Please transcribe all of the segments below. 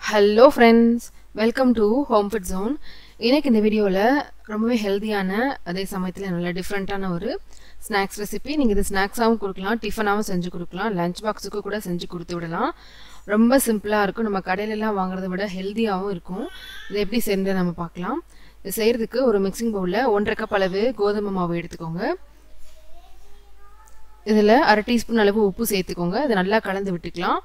hello friends welcome to home food zone இன்னைக்கு இந்த வீடியோவில் ரொம்பவே ஹெல்த்தியான அதே சமயத்தில் நல்ல டிஃப்ரெண்ட்டான ஒரு ஸ்நாக்ஸ் ரெசிபி நீங்கள் இது ஸ்நாக்ஸாகவும் கொடுக்கலாம் டிஃபனாகவும் செஞ்சு கொடுக்கலாம் லஞ்ச் பாக்ஸுக்கு கூட செஞ்சு கொடுத்து விடலாம் ரொம்ப சிம்பிளாக இருக்கும் நம்ம கடையிலலாம் வாங்குறத விட ஹெல்த்தியாகவும் இருக்கும் இதை எப்படி செஞ்சு நம்ம பார்க்கலாம் இது செய்கிறதுக்கு ஒரு மிக்சிங் பவுலில் ஒன்றரை கப் அளவு கோதுமை மாவு எடுத்துக்கோங்க இதில் அரை டீஸ்பூன் அளவு உப்பு சேர்த்துக்கோங்க இதை நல்லா கலந்து விட்டுக்கலாம்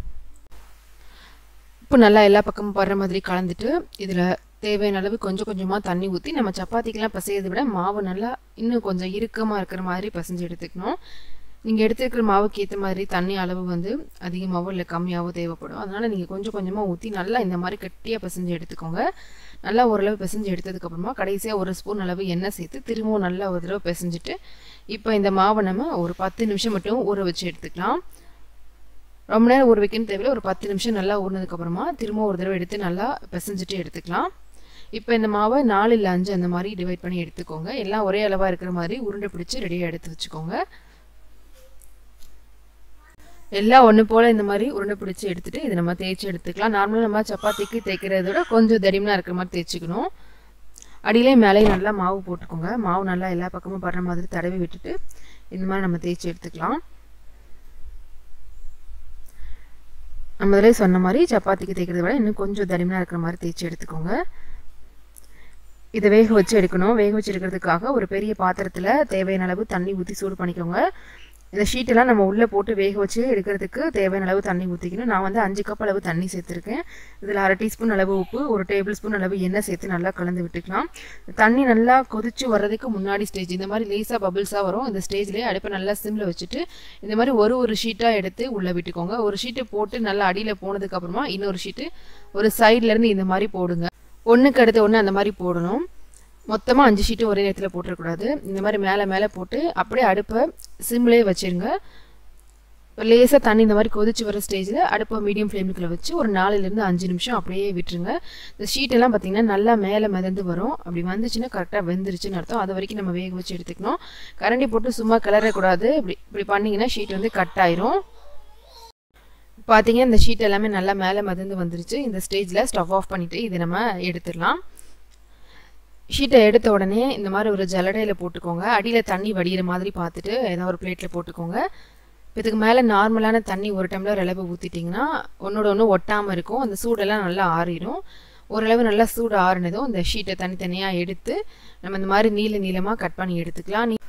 உப்பு நல்லா எல்லா பக்கமும் படுற மாதிரி கலந்துட்டு இதில் தேவையான அளவு கொஞ்சம் கொஞ்சமாக தண்ணி ஊற்றி நம்ம சப்பாத்திக்கெலாம் பசையதை விட மாவு நல்லா இன்னும் கொஞ்சம் இறுக்கமாக இருக்கிற மாதிரி பசைஞ்சு எடுத்துக்கணும் நீங்கள் எடுத்துருக்கிற மாவுக்கு ஏற்ற மாதிரி தண்ணி அளவு வந்து அதிகமாகவோ இல்லை கம்மியாகவோ தேவைப்படும் அதனால் நீங்கள் கொஞ்சம் கொஞ்சமாக ஊற்றி நல்லா இந்த மாதிரி கட்டியாக பசைஞ்சு எடுத்துக்கோங்க நல்லா ஓரளவு பிசைஞ்சு எடுத்ததுக்கப்புறமா கடைசியாக ஒரு ஸ்பூன் அளவு எண்ணெய் சேர்த்து திரும்பவும் நல்லா ஒரு தடவை பிசைஞ்சிட்டு இப்போ இந்த மாவை நம்ம ஒரு பத்து நிமிஷம் மட்டும் ஊற வச்சு எடுத்துக்கலாம் ரொம்ப நேரம் ஊற வைக்கணும் தேவையில்ல ஒரு பத்து நிமிஷம் நல்லா ஊறினதுக்கப்புறமா திரும்ப ஒரு தடவை எடுத்து நல்லா பிசைஞ்சிட்டு எடுத்துக்கலாம் இப்போ இந்த மாவை நாலு இல்லை அஞ்சு அந்த மாதிரி டிவைட் பண்ணி எடுத்துக்கோங்க எல்லாம் ஒரே அளவாக இருக்கிற மாதிரி உருண்டை பிடிச்சி ரெடியாக எடுத்து வச்சுக்கோங்க எல்லாம் ஒன்று போல் இந்த மாதிரி உருண்டை பிடிச்சி எடுத்துகிட்டு இதை நம்ம தேய்ச்சி எடுத்துக்கலாம் நார்மலாக நம்ம சப்பாத்திக்கு தேய்க்கிறத விட கொஞ்சம் தடிமனாக இருக்கிற மாதிரி தேய்ச்சிக்கணும் அடியிலே மேலே நல்லா மாவு போட்டுக்கோங்க மாவு நல்லா எல்லா பக்கமும் படுற மாதிரி தடவி விட்டுட்டு இந்த மாதிரி நம்ம தேய்ச்சி எடுத்துக்கலாம் நம்ம இதில் சொன்ன மாதிரி சப்பாத்திக்கு தேய்க்கிறத விட இன்னும் கொஞ்சம் தடிமனாக இருக்கிற மாதிரி தேய்ச்சி எடுத்துக்கோங்க இதை வேக வச்சு எடுக்கணும் வேக வச்சு எடுக்கிறதுக்காக ஒரு பெரிய பாத்திரத்தில் தேவையான அளவு தண்ணி ஊற்றி சூடு பண்ணிக்கோங்க இந்த ஷீட்டெல்லாம் நம்ம உள்ளே போட்டு வேக வச்சு எடுக்கிறதுக்கு தேவையான அளவு தண்ணி ஊற்றிக்கணும் நான் வந்து அஞ்சு கப் அளவு தண்ணி சேர்த்துருக்கேன் இதில் அரை டீஸ்பூன் அளவு உப்பு ஒரு டேபிள் ஸ்பூன் அளவு எண்ணெய் சேர்த்து நல்லா கலந்து விட்டுக்கலாம் தண்ணி நல்லா கொதிச்சு வர்றதுக்கு முன்னாடி ஸ்டேஜ் இந்த மாதிரி லேசாக பபிள்ஸாக வரும் இந்த ஸ்டேஜ்லேயே அடுப்பை நல்லா சிம்மில் வச்சுட்டு இந்த மாதிரி ஒரு ஒரு ஷீட்டாக எடுத்து உள்ளே விட்டுக்கோங்க ஒரு ஷீட்டு போட்டு நல்லா அடியில் போனதுக்கப்புறமா இன்னொரு ஷீட்டு ஒரு சைட்லேருந்து இந்த மாதிரி போடுங்க ஒன்றுக்கு அடுத்து ஒன்று அந்த மாதிரி போடணும் மொத்தமாக அஞ்சு ஷீட்டு ஒரே நேரத்தில் போட்டுறக்கூடாது இந்த மாதிரி மேலே மேலே போட்டு அப்படியே அடுப்பை சிம்லேயே வச்சுருங்க லேசாக தண்ணி இந்த மாதிரி கொதிச்சு வர ஸ்டேஜில் அடுப்பை மீடியம் ஃப்ளேமுக்குள்ள வச்சு ஒரு நாலுலேருந்து அஞ்சு நிமிஷம் அப்படியே விட்டுருங்க இந்த ஷீட்டெல்லாம் பார்த்திங்கன்னா நல்லா மேலே மிதந்து வரும் அப்படி வந்துச்சுன்னா கரெக்டாக வெந்துருச்சுன்னு அர்த்தம் அது வரைக்கும் நம்ம வேக வச்சு எடுத்துக்கணும் கரண்டி போட்டு சும்மா கிளறக்கூடாது இப்படி இப்படி பண்ணிங்கன்னா ஷீட் வந்து கட் ஆயிரும் பார்த்தீங்கன்னா இந்த ஷீட் எல்லாமே நல்லா மேலே மதந்து வந்துருச்சு இந்த ஸ்டேஜில் ஸ்டவ் ஆஃப் பண்ணிவிட்டு இதை நம்ம எடுத்துடலாம் ஷீட்டை எடுத்த உடனே இந்த மாதிரி ஒரு ஜலடையில் போட்டுக்கோங்க அடியில் தண்ணி வடிகிற மாதிரி பார்த்துட்டு ஏதாவது ஒரு பிளேட்டில் போட்டுக்கோங்க இதுக்கு மேலே நார்மலான தண்ணி ஒரு டம்ளர் அளவு ஊற்றிட்டிங்கன்னா ஒன்றோட ஒன்று ஒட்டாமல் இருக்கும் அந்த சூடெல்லாம் நல்லா ஆறிடும் ஓரளவு நல்லா சூடு ஆறுனதும் இந்த ஷீட்டை தனித்தனியாக எடுத்து நம்ம இந்த மாதிரி நீள நீளமாக கட் பண்ணி எடுத்துக்கலாம் நீ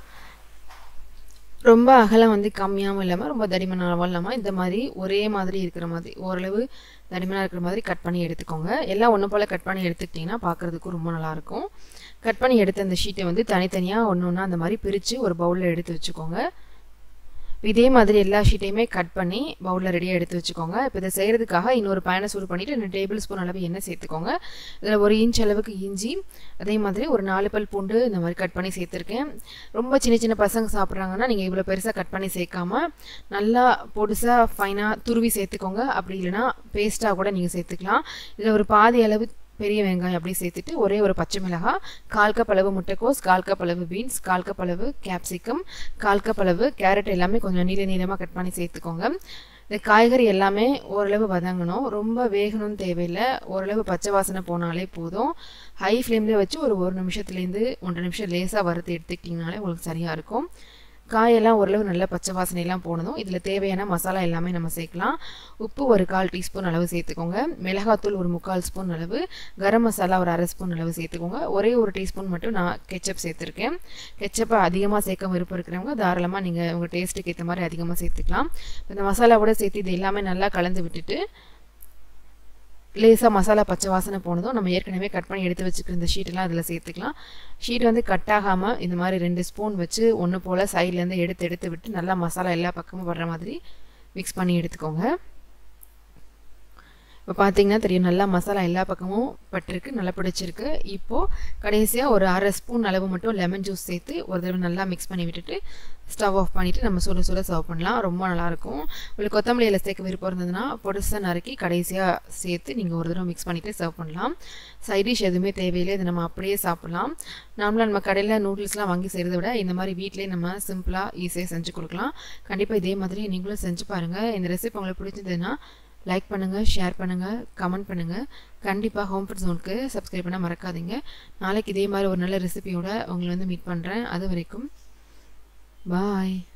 ரொம்ப அகலம் வந்து கம்மியாகவும் இல்லாமல் ரொம்ப தடிமனாகவும் இல்லாமல் இந்த மாதிரி ஒரே மாதிரி இருக்கிற மாதிரி ஓரளவு தடிமனாக இருக்கிற மாதிரி கட் பண்ணி எடுத்துக்கோங்க எல்லாம் ஒன்று போல் கட் பண்ணி எடுத்துக்கிட்டிங்கன்னா பார்க்குறதுக்கும் ரொம்ப நல்லாயிருக்கும் கட் பண்ணி எடுத்த அந்த ஷீட்டை வந்து தனித்தனியாக ஒன்று ஒன்றா அந்த மாதிரி பிரித்து ஒரு பவுலில் எடுத்து வச்சுக்கோங்க இதே மாதிரி எல்லா ஷீட்டையுமே கட் பண்ணி பவுலில் ரெடியாக எடுத்து வச்சுக்கோங்க இப்போ இதை செய்கிறதுக்காக இன்னொரு பேனை சூடு பண்ணிவிட்டு ரெண்டு டேபிள் ஸ்பூன் அளவு எண்ணெய் சேர்த்துக்கோங்க இதில் ஒரு இன்ச் அளவுக்கு இஞ்சி அதே மாதிரி ஒரு நாலு பல் பூண்டு இந்த மாதிரி கட் பண்ணி சேர்த்துருக்கேன் ரொம்ப சின்ன சின்ன பசங்க சாப்பிட்றாங்கன்னா நீங்கள் இவ்வளோ பெருசாக கட் பண்ணி சேர்க்காம நல்லா பொடுசாக ஃபைனாக துருவி சேர்த்துக்கோங்க அப்படி இல்லைனா பேஸ்ட்டாக கூட நீங்கள் சேர்த்துக்கலாம் இதில் ஒரு பாதி அளவு பெரிய வெங்காயம் அப்படியே சேர்த்துட்டு ஒரே ஒரு பச்சை மிளகாய் கால் கப் அளவு முட்டைக்கோஸ் கால் கப் அளவு பீன்ஸ் கால் கப் அளவு கேப்சிகம் கால் கப் அளவு கேரட் எல்லாமே கொஞ்சம் நீள நீளமாக கட் பண்ணி சேர்த்துக்கோங்க இந்த காய்கறி எல்லாமே ஓரளவு வதங்கணும் ரொம்ப வேகணும்னு தேவையில்லை ஓரளவு பச்சை வாசனை போனாலே போதும் ஹை ஃப்ளேம்லேயே வச்சு ஒரு ஒரு நிமிஷத்துலேருந்து ஒன்றரை நிமிஷம் லேசாக வறுத்து எடுத்துக்கிட்டிங்கனாலே உங்களுக்கு சரியாக இருக்கும் காயெல்லாம் ஓரளவு நல்ல பச்சை வாசனையெல்லாம் போனதும் இதில் தேவையான மசாலா எல்லாமே நம்ம சேர்க்கலாம் உப்பு ஒரு கால் டீஸ்பூன் அளவு சேர்த்துக்கோங்க மிளகாத்தூள் ஒரு முக்கால் ஸ்பூன் அளவு கரம் மசாலா ஒரு அரை ஸ்பூன் அளவு சேர்த்துக்கோங்க ஒரே ஒரு டீஸ்பூன் மட்டும் நான் கெச்சப் சேர்த்துருக்கேன் கெச்சப்பை அதிகமாக சேர்க்க விருப்பம் இருக்கிறவங்க தாராளமாக நீங்கள் உங்கள் டேஸ்ட்டுக்கு ஏற்ற மாதிரி அதிகமாக சேர்த்துக்கலாம் இந்த மசாலாவோட சேர்த்து இது எல்லாமே நல்லா கலந்து விட்டுட்டு லேசாக மசாலா பச்சை வாசனை போனதும் நம்ம ஏற்கனவே கட் பண்ணி எடுத்து வச்சுக்கிற இந்த ஷீட்டெல்லாம் அதில் சேர்த்துக்கலாம் ஷீட் வந்து கட் ஆகாமல் இந்த மாதிரி ரெண்டு ஸ்பூன் வச்சு ஒன்று போல் சைட்லேருந்து எடுத்து எடுத்து விட்டு நல்லா மசாலா எல்லா பக்கமும் வர்ற மாதிரி மிக்ஸ் பண்ணி எடுத்துக்கோங்க இப்போ பார்த்தீங்கன்னா தெரியும் நல்லா மசாலா எல்லா பக்கமும் பட்டிருக்கு நல்லா பிடிச்சிருக்கு இப்போது கடைசியாக ஒரு அரை ஸ்பூன் அளவு மட்டும் லெமன் ஜூஸ் சேர்த்து ஒரு தடவை நல்லா மிக்ஸ் பண்ணி விட்டுட்டு ஸ்டவ் ஆஃப் பண்ணிவிட்டு நம்ம சுட சுட சர்வ் பண்ணலாம் ரொம்ப நல்லாயிருக்கும் உங்களுக்கு கொத்தமல்லி இலை சேர்க்க விருப்பம் இருந்ததுன்னா பொடிசாக நறுக்கி கடைசியாக சேர்த்து நீங்கள் ஒரு தடவை மிக்ஸ் பண்ணிவிட்டு சர்வ் பண்ணலாம் சைடிஷ் எதுவுமே தேவையில்லை இதை நம்ம அப்படியே சாப்பிட்லாம் நார்மலாக நம்ம கடையில் நூடுல்ஸ்லாம் வாங்கி செய்கிறத விட இந்த மாதிரி வீட்டிலே நம்ம சிம்பிளாக ஈஸியாக செஞ்சு கொடுக்கலாம் கண்டிப்பாக இதே மாதிரி நீங்களும் செஞ்சு பாருங்கள் இந்த ரெசிபி உங்களுக்கு பிடிச்சதுன்னா லைக் பண்ணுங்கள் ஷேர் பண்ணுங்கள் கமெண்ட் பண்ணுங்கள் கண்டிப்பாக ஹோம் ஃபுட் ஜோனுக்கு சப்ஸ்கிரைப் பண்ண மறக்காதீங்க நாளைக்கு இதே மாதிரி ஒரு நல்ல ரெசிபியோட உங்களை வந்து மீட் பண்ணுறேன் அது வரைக்கும் பாய்